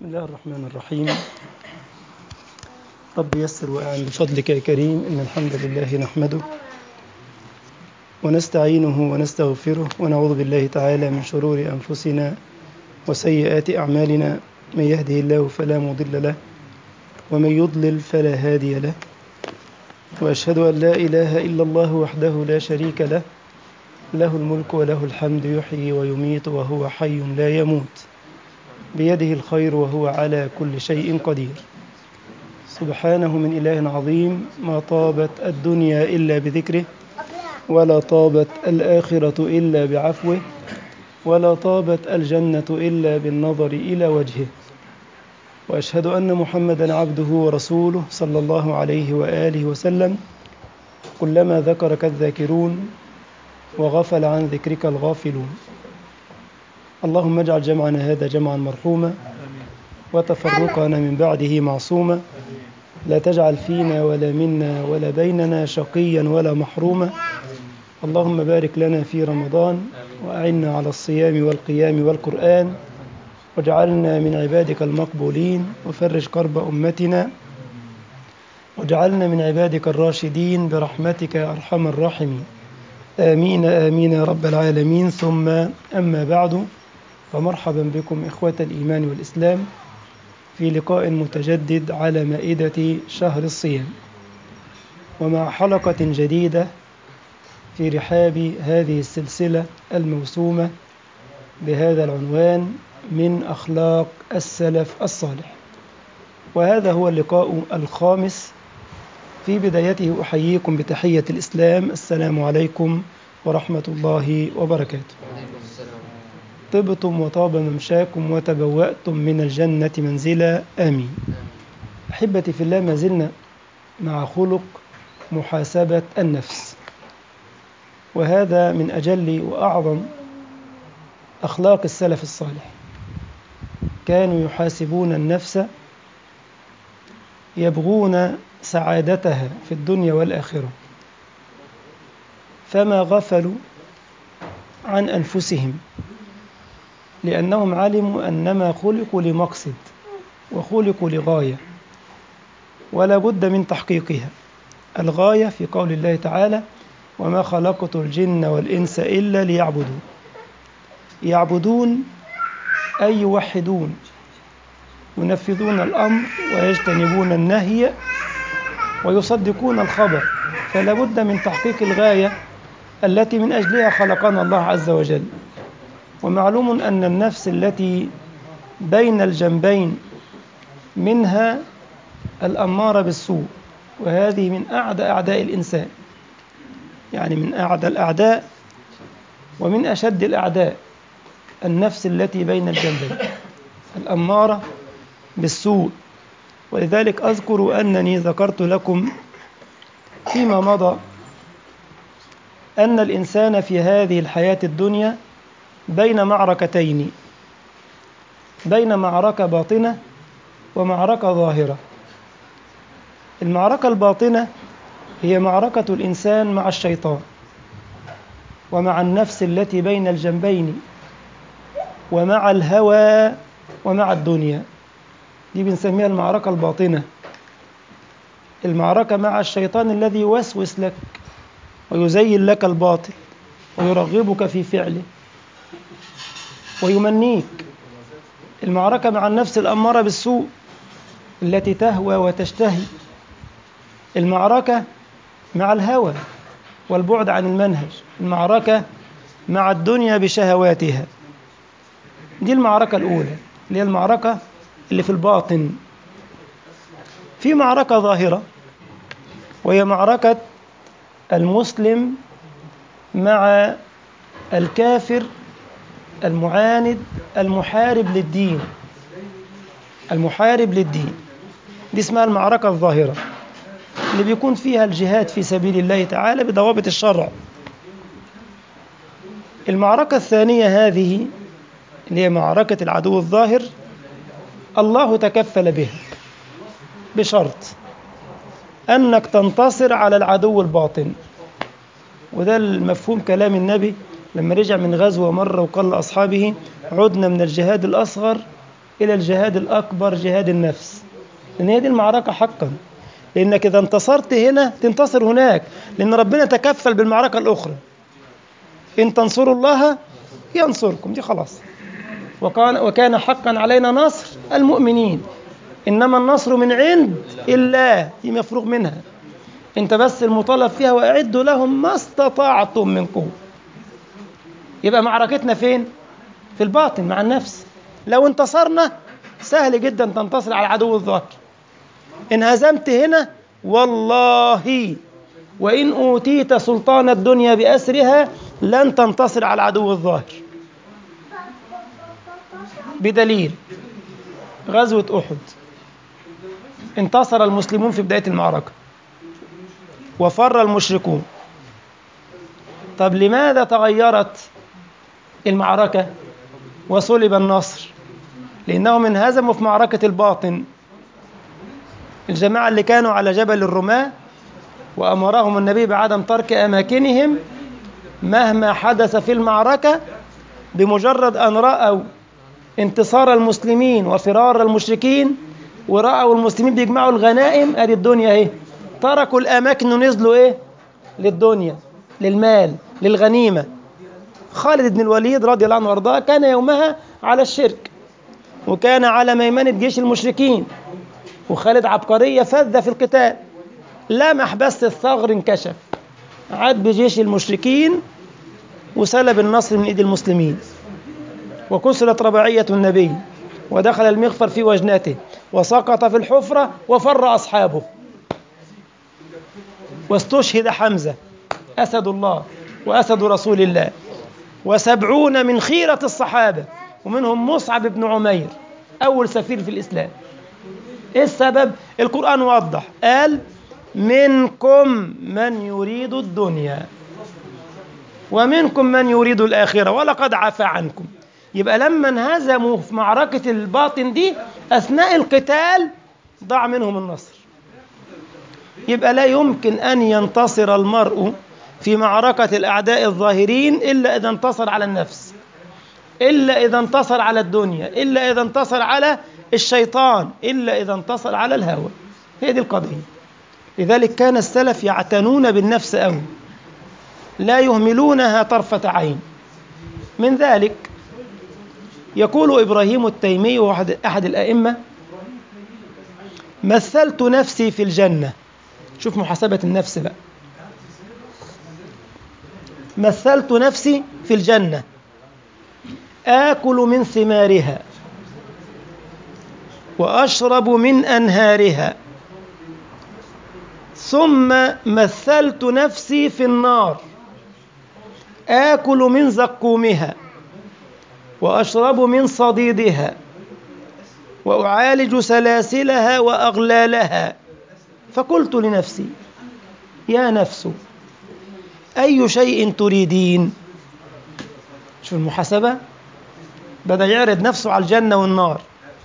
بسم الله الرحمن الرحيم رب يسر وأعن بفضلك يا كريم إن الحمد لله نحمده ونستعينه ونستغفره ونعوذ بالله تعالى من شرور أنفسنا وسيئات أعمالنا من يهده الله فلا مضل له ومن يضلل فلا هادي له وأشهد أن لا إله إلا الله وحده لا شريك له له الملك وله الحمد يحيي ويميت وهو حي لا يموت بيده الخير وهو على كل شيء قدير سبحانه من إله عظيم ما طابت الدنيا إلا بذكره ولا طابت الآخرة إلا بعفوه ولا طابت الجنة إلا بالنظر إلى وجهه وأشهد أن محمدا عبده ورسوله صلى الله عليه وآله وسلم كلما ذكرك الذاكرون وغفل عن ذكرك الغافلون اللهم اجعل جمعنا هذا جمعا مرحوما وتفرقنا من بعده معصوما لا تجعل فينا ولا منا ولا بيننا شقيا ولا محروما اللهم بارك لنا في رمضان وأعنا على الصيام والقيام والقرآن واجعلنا من عبادك المقبولين وفرج كرب أمتنا واجعلنا من عبادك الراشدين برحمتك يا أرحم الراحمين آمين آمين يا رب العالمين ثم أما بعد فمرحبا بكم إخوة الإيمان والإسلام في لقاء متجدد على مائدة شهر الصيام ومع حلقة جديدة في رحاب هذه السلسلة الموسومة بهذا العنوان من أخلاق السلف الصالح وهذا هو اللقاء الخامس في بدايته أحييكم بتحية الإسلام السلام عليكم ورحمة الله وبركاته طبتم وطاب ممشاكم وتبوأتم من الجنة منزلا آمين أحبتي في الله ما زلنا مع خلق محاسبة النفس وهذا من أجل وأعظم أخلاق السلف الصالح كانوا يحاسبون النفس يبغون سعادتها في الدنيا والآخرة فما غفلوا عن أنفسهم لأنهم علموا أنما خلقوا لمقصد وخلقوا لغاية ولا بد من تحقيقها الغاية في قول الله تعالى وما خلقت الجن والإنس إلا ليعبدون يعبدون أي يوحدون ينفذون الأمر ويجتنبون النهي ويصدقون الخبر فلا بد من تحقيق الغاية التي من أجلها خلقنا الله عز وجل ومعلوم أن النفس التي بين الجنبين منها الأمارة بالسوء وهذه من أعدى أعداء الإنسان يعني من أعدى الأعداء ومن أشد الأعداء النفس التي بين الجنبين الأمارة بالسوء ولذلك أذكر أنني ذكرت لكم فيما مضى أن الإنسان في هذه الحياة الدنيا بين معركتين بين معركة باطنة ومعركة ظاهرة المعركة الباطنة هي معركة الإنسان مع الشيطان ومع النفس التي بين الجنبين ومع الهوى ومع الدنيا دي بنسميها المعركة الباطنة المعركة مع الشيطان الذي يوسوس لك ويزين لك الباطل ويرغبك في فعله ويمنيك المعركة مع النفس الأمارة بالسوء التي تهوى وتشتهي المعركة مع الهوى والبعد عن المنهج المعركة مع الدنيا بشهواتها دي المعركة الأولى اللي هي المعركة اللي في الباطن في معركة ظاهرة وهي معركة المسلم مع الكافر المعاند المحارب للدين المحارب للدين دي اسمها المعركة الظاهرة اللي بيكون فيها الجهاد في سبيل الله تعالى بضوابط الشرع المعركة الثانية هذه اللي هي معركة العدو الظاهر الله تكفل بها بشرط أنك تنتصر على العدو الباطن وده المفهوم كلام النبي لما رجع من غزوة مرة وقال لأصحابه عدنا من الجهاد الأصغر إلى الجهاد الأكبر جهاد النفس لأن هي دي المعركة حقا لأنك إذا انتصرت هنا تنتصر هناك لأن ربنا تكفل بالمعركة الأخرى إن تنصروا الله ينصركم دي خلاص وكان, وكان حقا علينا نصر المؤمنين إنما النصر من عند الله دي مفروغ منها أنت بس المطالب فيها وأعدوا لهم ما استطعتم من قوة يبقى معركتنا فين؟ في الباطن مع النفس لو انتصرنا سهل جدا تنتصر على العدو الظاهر إن هزمت هنا والله وإن أوتيت سلطان الدنيا بأسرها لن تنتصر على العدو الظاهر بدليل غزوة أحد انتصر المسلمون في بداية المعركة وفر المشركون طب لماذا تغيرت المعركة وصلب النصر لأنهم انهزموا في معركة الباطن الجماعة اللي كانوا على جبل الرماة وأمرهم النبي بعدم ترك أماكنهم مهما حدث في المعركة بمجرد أن رأوا انتصار المسلمين وفرار المشركين ورأوا المسلمين بيجمعوا الغنائم أدي الدنيا اهي تركوا الأماكن ونزلوا إيه للدنيا للمال للغنيمة خالد بن الوليد رضي الله عنه وارضاه كان يومها على الشرك وكان على ميمنة جيش المشركين وخالد عبقرية فذ في القتال لمح بس الثغر انكشف عاد بجيش المشركين وسلب النصر من ايد المسلمين وكسرت رباعية النبي ودخل المغفر في وجنته وسقط في الحفرة وفر أصحابه واستشهد حمزة أسد الله وأسد رسول الله وسبعون من خيرة الصحابة ومنهم مصعب بن عمير أول سفير في الإسلام إيه السبب؟ القرآن وضح قال منكم من يريد الدنيا ومنكم من يريد الآخرة ولقد عفى عنكم يبقى لما انهزموا في معركة الباطن دي أثناء القتال ضاع منهم النصر يبقى لا يمكن أن ينتصر المرء في معركة الأعداء الظاهرين إلا إذا انتصر على النفس إلا إذا انتصر على الدنيا إلا إذا انتصر على الشيطان إلا إذا انتصر على الهوى هي دي القضية لذلك كان السلف يعتنون بالنفس أوي لا يهملونها طرفة عين من ذلك يقول إبراهيم التيمي وأحد أحد الأئمة مثلت نفسي في الجنة شوف محاسبة النفس بقى مثلت نفسي في الجنة آكل من ثمارها وأشرب من أنهارها ثم مثلت نفسي في النار آكل من زقومها وأشرب من صديدها وأعالج سلاسلها وأغلالها فقلت لنفسي يا نفس أي شيء تريدين شوف المحاسبة بدأ يعرض نفسه على الجنة والنار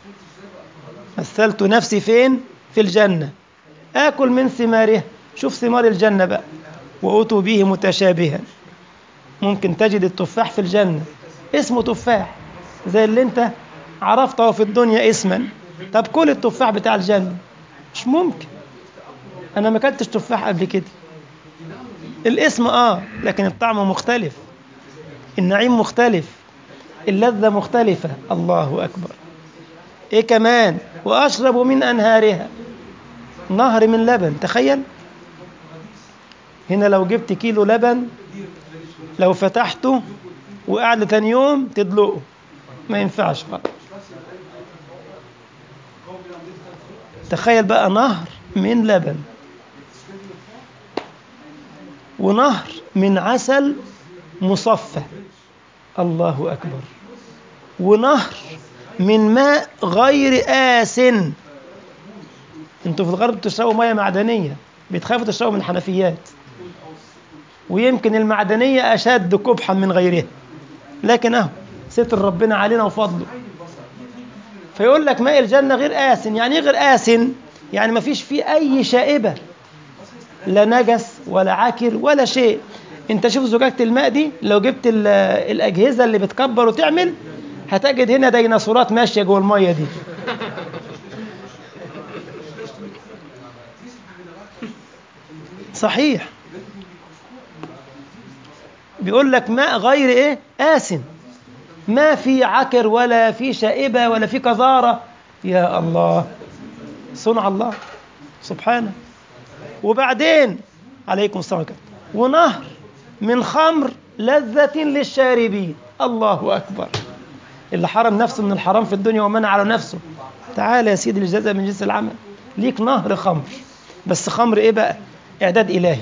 مثلت نفسي فين في الجنة آكل من ثمارها شوف ثمار الجنة بقى وأتوا به متشابها ممكن تجد التفاح في الجنة اسمه تفاح زي اللي انت عرفته في الدنيا اسما طب كل التفاح بتاع الجنة مش ممكن انا ما اكلتش تفاح قبل كده الاسم اه لكن الطعم مختلف النعيم مختلف اللذة مختلفة الله أكبر إيه كمان وأشرب من أنهارها نهر من لبن تخيل هنا لو جبت كيلو لبن لو فتحته وقعد تاني يوم تدلقه ما ينفعش خالص تخيل بقى نهر من لبن ونهر من عسل مصفى الله أكبر ونهر من ماء غير آس انتوا في الغرب بتشربوا مياه معدنية بتخافوا تشربوا من الحنفيات ويمكن المعدنية أشد قبحا من غيرها لكن أهو ستر ربنا علينا وفضله فيقول لك ماء الجنة غير آس يعني ايه غير آس يعني ما فيش فيه أي شائبة لا نجس ولا عكر ولا شيء انت شوف زجاجة الماء دي لو جبت الأجهزة اللي بتكبر وتعمل هتجد هنا ديناصورات ماشيه جوه الميه دي صحيح بيقول لك ماء غير ايه آسن ما في عكر ولا في شائبة ولا في قذارة يا الله صنع الله سبحانه وبعدين عليكم السلام عليكم ونهر من خمر لذة للشاربين الله أكبر اللي حرم نفسه من الحرام في الدنيا ومنع على نفسه تعال يا سيدي الجزاء من جنس العمل ليك نهر خمر بس خمر ايه بقى اعداد الهي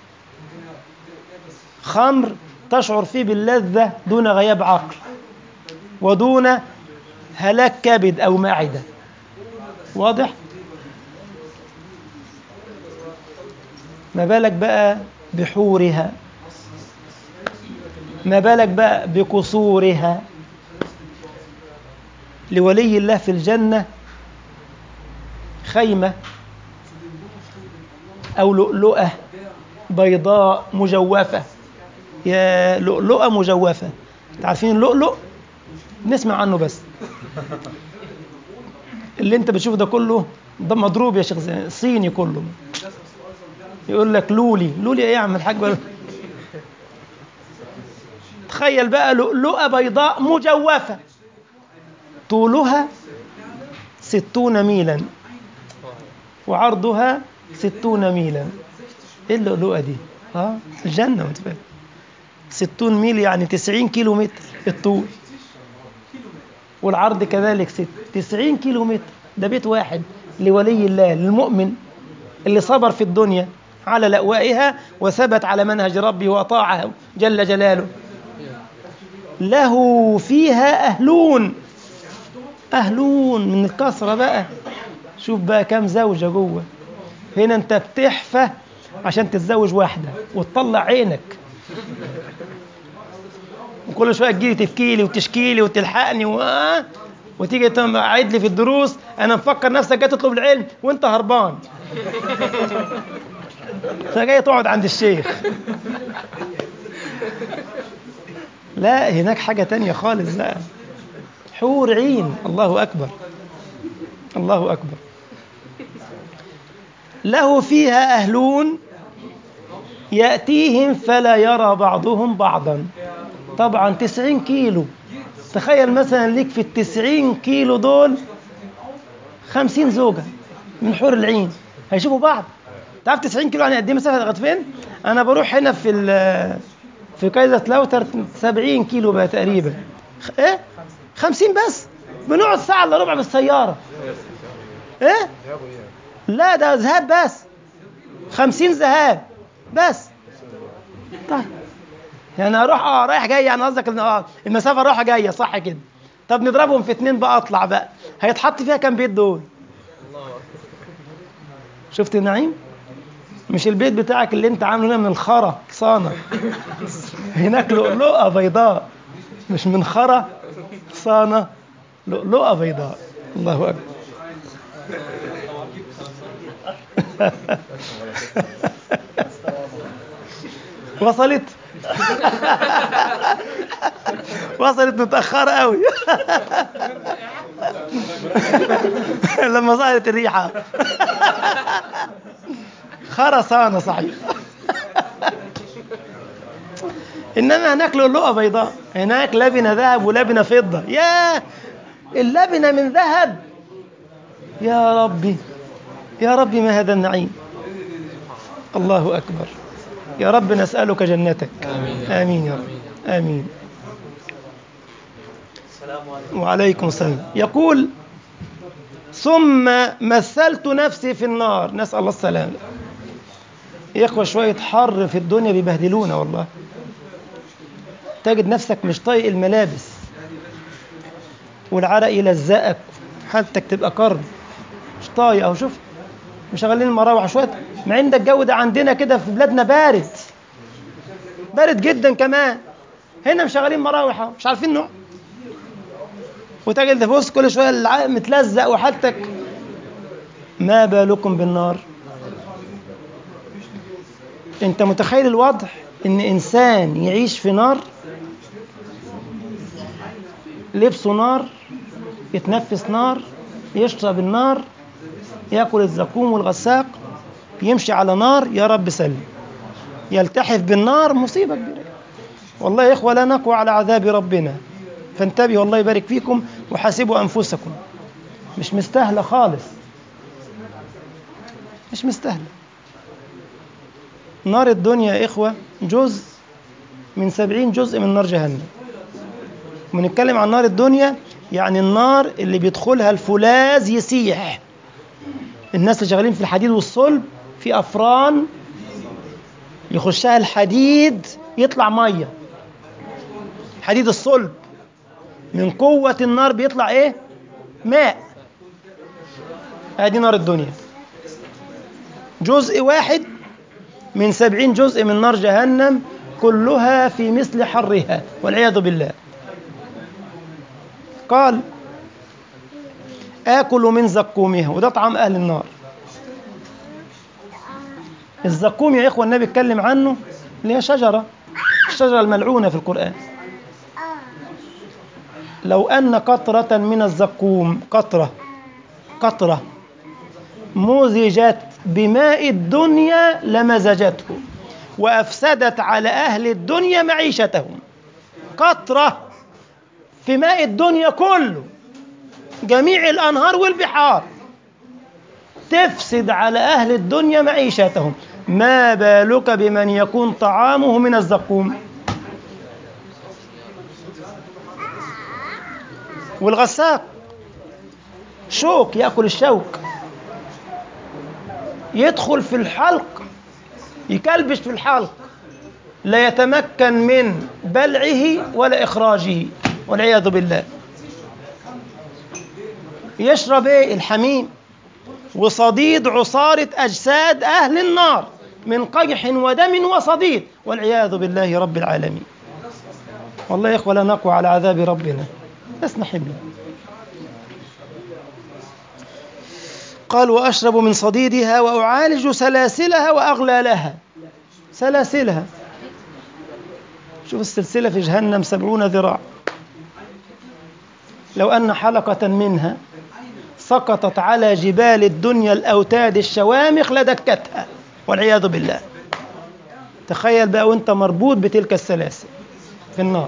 خمر تشعر فيه باللذة دون غياب عقل ودون هلاك كبد أو معدة واضح؟ ما بالك بقى بحورها ما بالك بقى بقصورها لولي الله في الجنة خيمة أو لؤلؤة بيضاء مجوفة يا لؤلؤة مجوفة عارفين اللؤلؤ نسمع عنه بس اللي انت بتشوفه ده كله ده مضروب يا شيخ صيني كله يقول لك لولي لولي ايه يا عم الحاج تخيل بقى لؤلؤة بيضاء مجوفة طولها ستون ميلا وعرضها ستون ميلا ايه اللؤلؤة دي اه الجنة وانت فاهم ستون ميل يعني تسعين كيلو متر الطول والعرض كذلك ست تسعين كيلو متر ده بيت واحد لولي الله للمؤمن اللي صبر في الدنيا على لأوائها وثبت على منهج ربه وأطاعه جل جلاله له فيها أهلون أهلون من الكسرة بقى شوف بقى كام زوجة جوه هنا أنت بتحفى عشان تتزوج واحدة وتطلع عينك وكل شويه تجيلي تبكي لي وتشكي لي وتلحقني و... وتيجي قاعد لي في الدروس انا مفكر نفسك جاي تطلب العلم وانت هربان فجاي تقعد عند الشيخ لا هناك حاجة تانية خالص بقى حور عين الله أكبر الله أكبر له فيها أهلون يأتيهم فلا يرى بعضهم بعضا طبعا تسعين كيلو تخيل مثلا ليك في التسعين كيلو دول خمسين زوجة من حور العين هيشوفوا بعض تعرف 90 كيلو يعني قد ايه مسافه لغايه فين؟ انا بروح هنا في في كايزر لاوتر 70 كيلو بقى تقريبا ايه؟ 50 بس بنقعد ساعه الا ربع بالسياره ايه؟ لا ده ذهاب بس 50 ذهاب بس طيب يعني اروح اه رايح جاي يعني قصدك اه المسافه رايحه جايه صح كده طب نضربهم في اتنين بقى اطلع بقى هيتحط فيها كام بيت دول شفت النعيم مش البيت بتاعك اللي انت عامله هنا من الخرا صانع هناك لؤلؤه بيضاء مش من خرا صانع لؤلؤه بيضاء الله اكبر وصلت وصلت متأخرة قوي لما ظهرت الريحة خرسانة صحيح إنما هناك لؤلؤة بيضاء هناك لبنة ذهب ولبنة فضة يا اللبنة من ذهب يا ربي يا ربي ما هذا النعيم الله أكبر يا رب نسألك جنتك آمين, آمين يا رب آمين وعليكم السلام يقول ثم مثلت نفسي في النار نسأل الله السلام يا إخوة شوية حر في الدنيا بيبهدلونا والله تجد نفسك مش طايق الملابس والعرق يلزقك حالتك تبقى كرب مش طايق اهو شوف مشغلين المراوح شويه مع ان ده الجو ده عندنا كده في بلادنا بارد بارد جدا كمان هنا مشغلين مراوح اهو مش عارفين نوع وتجد بص كل شويه العرق متلزق وحالتك ما بالكم بالنار انت متخيل الوضع ان انسان يعيش في نار لبسه نار يتنفس نار يشرب النار ياكل الزقوم والغساق يمشي على نار يا رب سلم يلتحف بالنار مصيبة كبيرة والله يا إخوة لا نقوى على عذاب ربنا فانتبهوا الله يبارك فيكم وحاسبوا أنفسكم مش مستاهلة خالص مش مستاهلة نار الدنيا يا إخوة جزء من سبعين جزء من نار جهنم بنتكلم عن نار الدنيا يعني النار اللي بيدخلها الفولاذ يسيح الناس اللي شغالين في الحديد والصلب في أفران يخشها الحديد يطلع مية حديد الصلب من قوة النار بيطلع ايه ماء ادي نار الدنيا جزء واحد من سبعين جزء من نار جهنم كلها في مثل حرها والعياذ بالله قال آكل من زقومها وده طعام أهل النار الزقوم يا إخوة النبي اتكلم عنه اللي هي شجرة الشجرة الملعونة في القرآن لو أن قطرة من الزقوم قطرة قطرة مزجت بماء الدنيا لمزجته وأفسدت على أهل الدنيا معيشتهم قطرة في ماء الدنيا كله جميع الأنهار والبحار تفسد على أهل الدنيا معيشتهم ما بالك بمن يكون طعامه من الزقوم والغساق شوك يأكل الشوك يدخل في الحلق يكلبش في الحلق لا يتمكن من بلعه ولا إخراجه والعياذ بالله يشرب ايه الحميم وصديد عصارة أجساد أهل النار من قيح ودم وصديد والعياذ بالله رب العالمين والله يا إخوة لا نقوى على عذاب ربنا لسنا حملا قال وأشرب من صديدها وأعالج سلاسلها وأغلالها سلاسلها شوف السلسلة في جهنم سبعون ذراع لو أن حلقة منها سقطت على جبال الدنيا الأوتاد الشوامخ لدكتها والعياذ بالله تخيل بقى وانت مربوط بتلك السلاسل في النار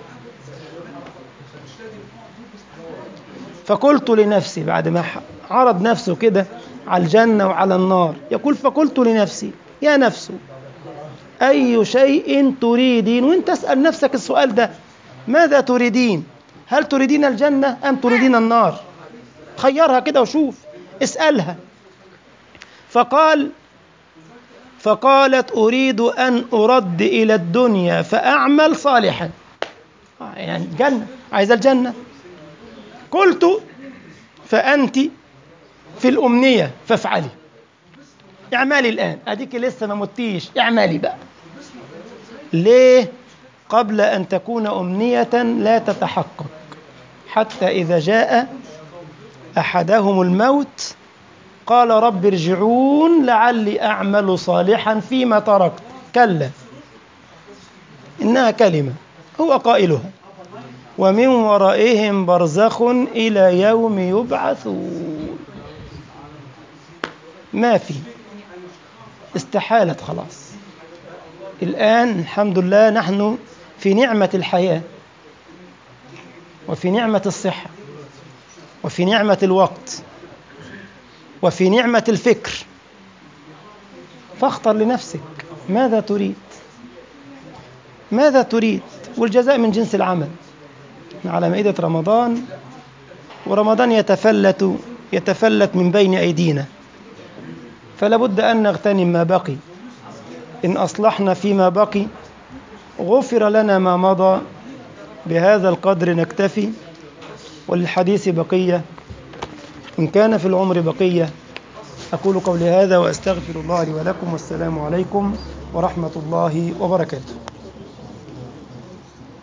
فقلت لنفسي بعد ما عرض نفسه كده على الجنة وعلى النار يقول فقلت لنفسي يا نفس أي شيء تريدين وانت اسأل نفسك السؤال ده ماذا تريدين هل تريدين الجنة أم تريدين النار خيرها كده وشوف اسألها فقال فقالت أريد أن أرد إلى الدنيا فأعمل صالحا يعني جنة عايزة الجنة قلت فأنت في الأمنية فافعلي اعملي الآن أديك لسه ما متيش اعملي بقى ليه قبل أن تكون أمنية لا تتحقق حتى إذا جاء أحدهم الموت قال رب ارجعون لعلي أعمل صالحا فيما تركت كلا إنها كلمة هو قائلها ومن ورائهم برزخ إلى يوم يبعثون ما في استحالت خلاص الآن الحمد لله نحن في نعمة الحياة وفي نعمة الصحة وفي نعمة الوقت وفي نعمة الفكر فاختر لنفسك ماذا تريد ماذا تريد والجزاء من جنس العمل على مائدة رمضان ورمضان يتفلت يتفلت من بين أيدينا فلا بد أن نغتنم ما بقي إن أصلحنا فيما بقي غفر لنا ما مضى بهذا القدر نكتفي وللحديث بقية إن كان في العمر بقية أقول قولي هذا وأستغفر الله لي ولكم والسلام عليكم ورحمة الله وبركاته